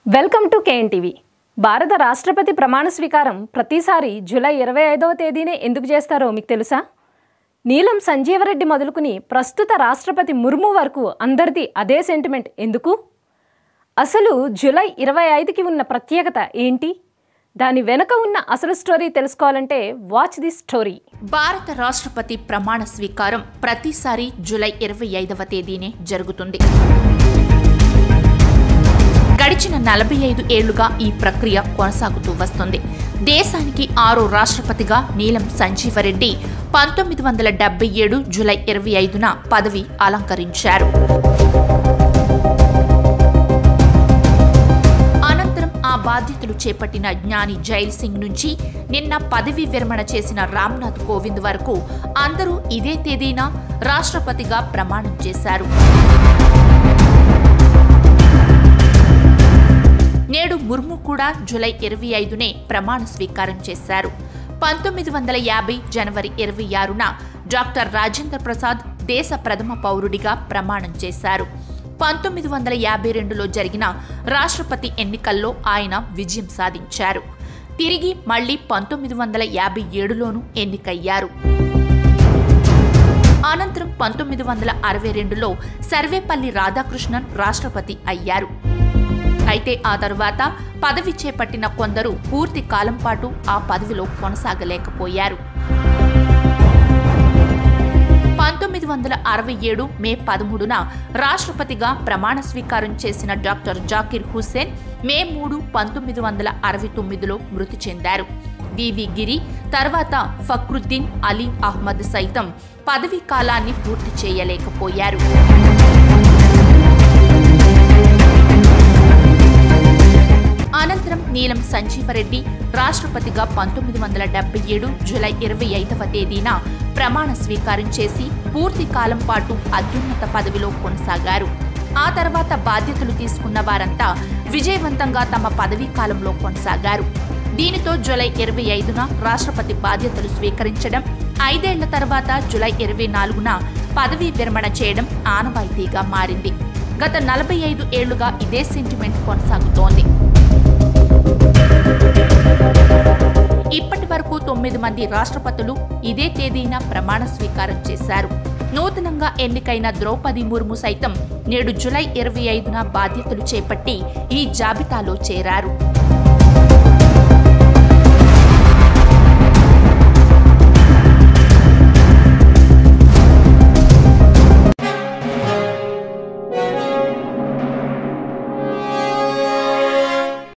welcome to KNTV భారత రాష్ట్రపతి ప్రమాణ స్వీకారం ప్రతిసారి జూలై ఇరవై ఐదవ తేదీనే ఎందుకు చేస్తారో మీకు తెలుసా నీలం సంజీవరెడ్డి మొదలుకుని ప్రస్తుత రాష్ట్రపతి ముర్ము వరకు అందరిది అదే సెంటిమెంట్ ఎందుకు అసలు జూలై ఇరవై ఐదుకి ఉన్న ప్రత్యేకత ఏంటి దాని వెనుక ఉన్న అసలు స్టోరీ తెలుసుకోవాలంటే వాచ్ ది స్టోరీ భారత రాష్ట్రపతి ప్రమాణ స్వీకారం ప్రతిసారి జూలై ఇరవై ఐదవ తేదీనే జరుగుతుంది గడిచిన నలభై ఐదు ఏళ్లుగా ఈ ప్రక్రియ కొనసాగుతూ వస్తుంది దేశానికి ఆరో రాష్ట్రపతిగా నీలం సంజీవరెడ్డి పంతొమ్మిది వందల డెబ్బై ఏడు జూలై ఇరవై ఐదున పదవి అలంకరించారు అనంతరం ఆ బాధ్యతలు చేపట్టిన జ్ఞాని జైల్ సింగ్ నుంచి నిన్న పదవి విరమణ చేసిన రామ్నాథ్ కోవింద్ వరకు అందరూ ఇదే తేదీన రాష్ట్రపతిగా ప్రమాణం చేశారు నేడు ముర్ము కూడా జూలై ఇరవై ఐదునే ప్రమాణ స్వీకారం చేశారు పంతొమ్మిది వందల యాభై జనవరి ఇరవై ఆరున డాక్టర్ రాజేంద్ర ప్రసాద్ దేశ ప్రథమ పౌరుడిగా ప్రమాణం చేశారు పంతొమ్మిది వందల యాభై రెండులో జరిగిన రాష్ట్రపతి ఎన్నికల్లో ఆయన విజయం సాధించారు తిరిగి మళ్లీ పంతొమ్మిది వందల యాభై ఏడులోనూ ఎన్నికయ్యారు అనంతరం పంతొమ్మిది వందల అరవై రెండులో సర్వేపల్లి రాధాకృష్ణన్ రాష్ట్రపతి అయ్యారు అయితే ఆ తరువాత పదవి చేపట్టిన కొందరు పూర్తి కాలం పాటు ఆ పదవిలో కొనసాగలేకపోయారు పంతొమ్మిది వందల అరవై ఏడు మే పదమూడున రాష్ట్రపతిగా ప్రమాణ స్వీకారం చేసిన డాక్టర్ జాకిర్ హుస్సేన్ మే మూడు పంతొమ్మిది వందల అరవై తొమ్మిదిలో మృతి చెందారు వివి గిరి తర్వాత ఫక్రుద్దీన్ అలీ అహ్మద్ సైతం పదవీ కాలాన్ని పూర్తి చేయలేకపోయారు అనంతరం నీలం సంజీవరెడ్డి రాష్ట్రపతిగా పంతొమ్మిది వందల డెబ్బై ఏడు జూలై ఇరవై ఐదవ తేదీన ప్రమాణ స్వీకారం చేసి పూర్తి కాలం పాటు అత్యున్నత పదవిలో కొనసాగారు ఆ తర్వాత బాధ్యతలు తీసుకున్న వారంతా విజయవంతంగా తమ పదవీ కాలంలో కొనసాగారు దీనితో జూలై ఇరవై ఐదున రాష్ట్రపతి బాధ్యతలు స్వీకరించడం ఐదేళ్ల తర్వాత జూలై ఇరవై నాలుగున పదవీ విరమణ చేయడం ఆనవాయితీగా మారింది గత నలభై ఐదు ఏళ్లుగా ఇదే సెంటిమెంట్ కొనసాగుతోంది ఇప్పటి వరకు తొమ్మిది మంది రాష్ట్రపతులు ఇదే తేదీన ప్రమాణ స్వీకారం చేశారు నూతనంగా ఎన్నికైన ద్రౌపది ముర్ము సైతం నేడు జులై ఇరవై ఐదున బాధ్యతలు చేపట్టి ఈ జాబితాలో చేరారు